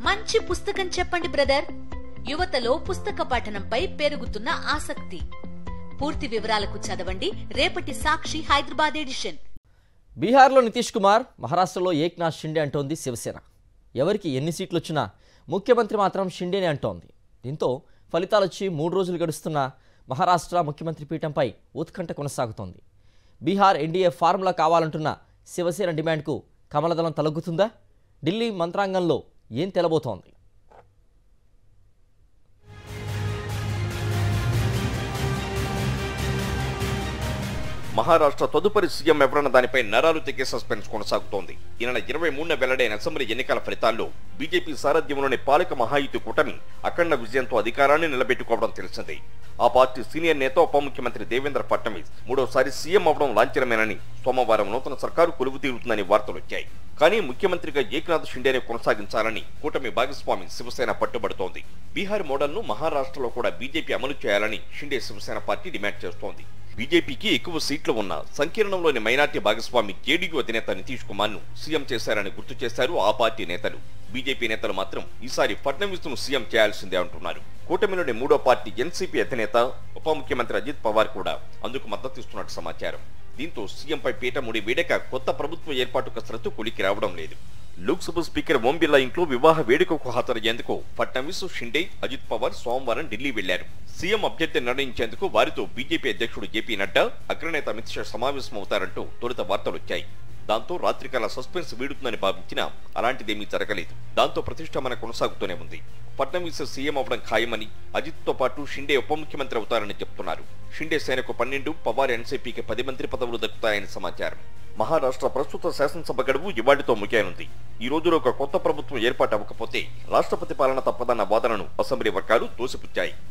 మంచి పుస్తకం చెప్పండి బ్రదర్ యువతలో పుస్తక పఠనంపై పెరుగుతున్న ఆసక్తి పూర్తి వివరాలకు చదవండి రేపటి సాక్షి హైదరాబాద్ ఎడిషన్ బీహార్లో నితీష్ కుమార్ మహారాష్ట్రలో ఏక్నాథ్ షిండే అంటోంది శివసేన ఎవరికి ఎన్ని సీట్లు వచ్చినా ముఖ్యమంత్రి మాత్రం షిండేనే అంటోంది దీంతో ఫలితాలు వచ్చి మూడు రోజులు గడుస్తున్న మహారాష్ట్ర ముఖ్యమంత్రి పీఠంపై ఉత్కంఠ కొనసాగుతోంది బీహార్ ఎన్డీఏ ఫార్ములా కావాలంటున్న శివసేన డిమాండ్కు కమలదళం తలగ్గుతుందా ఢిల్లీ మంత్రాంగంలో ఏం తెలబోతోంది మహారాష్ట్ర తదుపరి సీఎం ఎవరన్న దానిపై నరాలు తెగే సస్పెన్స్ కొనసాగుతోంది ఈ నెల ఇరవై మూడున వెల్లడైన అసెంబ్లీ ఎన్నికల ఫలితాల్లో బీజేపీ సారథ్యంలోని పాలక మహాయుతి కూటమి అఖండ విజయంతో అధికారాన్ని నిలబెట్టుకోవడం తెలిసిందే ఆ పార్టీ సీనియర్ నేత ఉప ముఖ్యమంత్రి దేవేంద్ర ఫడ్నవీస్ మూడోసారి సీఎం అవడం లాంఛనమేనని సోమవారం నూతన సర్కారు కొలువు తీరుతుందని వార్తలు వచ్చాయి కానీ ముఖ్యమంత్రిగా ఏక్నాథ్ షిండేనే కొనసాగించాలని కూటమి భాగస్వామి శివసేన పట్టుబడుతోంది బీహార్ మోడల్ను మహారాష్ట్రలో కూడా బీజేపీ అమలు చేయాలని షిండే శివసేన పార్టీ డిమాండ్ చేస్తోంది బీజేపీకి ఎక్కువ సీట్లు ఉన్న సంకీర్ణంలోని మైనార్టీ భాగస్వామి జేడీయూ అధినేత నితీష్ కుమార్ ను సీఎం చేశారని గుర్తు చేశారు ఆ పార్టీ నేతలు బీజేపీ నేతలు మాత్రం ఈసారి ఫడ్నవీస్ ను సీఎం చేయాల్సిందే అంటున్నారు కూటమిలోని మూడో పార్టీ ఎన్సీపీ అధినేత ఉప ముఖ్యమంత్రి అజిత్ పవార్ కూడా అందుకు మద్దతిస్తున్నట్టు సమాచారం దీంతో సీఎంపై పీఠముడి వేడక కొత్త ప్రభుత్వ ఏర్పాటు కసరత్తు కొలికి రావడం లేదు లోక్సభ స్పీకర్ ఓం బిర్లా ఇంట్లో వివాహ వేడుకకు హాజరయ్యేందుకు ఫడ్నవీస్ షిండే అజిత్ పవార్ సోమవారం ఢిల్లీ వెళ్లారు సీఎం అభ్యర్థి నిర్ణయించేందుకు వారితో బీజేపీ అధ్యక్షుడు జేపీ నడ్డా అగ్రనేత అమిత్ షా సమావేశమవుతారంటూ తొలుత వార్తలొచ్చాయి దాంతో రాత్రికాల సస్పెన్స్ వీడుతుందని భావించినా అలాంటిదేమీ జరగలేదు దాంతో ప్రతిష్టమన కొనసాగుతూనే ఉంది ఫడ్నవీస్ సీఎం అవడం ఖాయమని అజిత్ తో పాటు షిండే ఉప ముఖ్యమంత్రి అవుతారని చెప్తున్నారు షిండే సేనకు పన్నెండు పవార్ ఎన్సీపీకి పది మంత్రి పదవులు దక్కుతాయని సమాచారం మహారాష్ట్ర ప్రస్తుత శాసనసభ గడువు ఇవాటితో ముగియనుంది ఈ రోజులో ఒక కొత్త ప్రభుత్వం ఏర్పాటు అవ్వకపోతే రాష్ట్రపతి పాలన తప్పదన్న వాదనను అసెంబ్లీ వర్గాలు తోసిపుచ్చాయి